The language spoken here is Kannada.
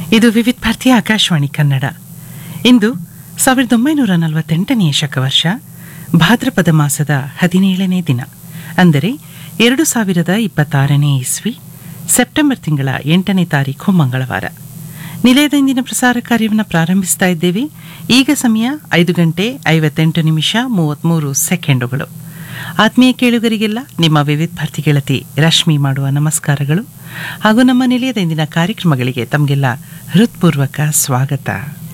ಇದು ವಿವಿಧ ಭಾರತೀಯ ಆಕಾಶವಾಣಿ ಕನ್ನಡ ಇಂದು ಸಾವಿರದ ಒಂಬೈನೂರ ನಲವತ್ತೆಂಟನೆಯ ಶಕವರ್ಷ ಭಾದ್ರಪದ ಮಾಸದ ಹದಿನೇಳನೇ ದಿನ ಅಂದರೆ ಎರಡು ಸಾವಿರದ ಇಪ್ಪತ್ತಾರನೇ ಇಸ್ವಿ ಸೆಪ್ಟೆಂಬರ್ ತಿಂಗಳ ಎಂಟನೇ ತಾರೀಖು ಮಂಗಳವಾರ ನಿಲಯದ ಇಂದಿನ ಪ್ರಸಾರ ಕಾರ್ಯವನ್ನು ಪ್ರಾರಂಭಿಸ್ತಾ ಇದ್ದೇವೆ ಈಗ ಸಮಯ ಐದು ಗಂಟೆ ಐವತ್ತೆಂಟು ನಿಮಿಷ ಮೂವತ್ತ್ಮೂರು ಸೆಕೆಂಡುಗಳು ಆತ್ಮೀಯ ಕೇಳುಗರಿಗೆಲ್ಲ ನಿಮ್ಮ ವಿವಿಧ ಭಾರತಿ ಗೆಳತಿ ರಶ್ಮಿ ಮಾಡುವ ನಮಸ್ಕಾರಗಳು ಹಾಗೂ ನಮ್ಮ ನಿಲಯದ ಇಂದಿನ ಕಾರ್ಯಕ್ರಮಗಳಿಗೆ ತಮಗೆಲ್ಲ ಹೃತ್ಪೂರ್ವಕ ಸ್ವಾಗತ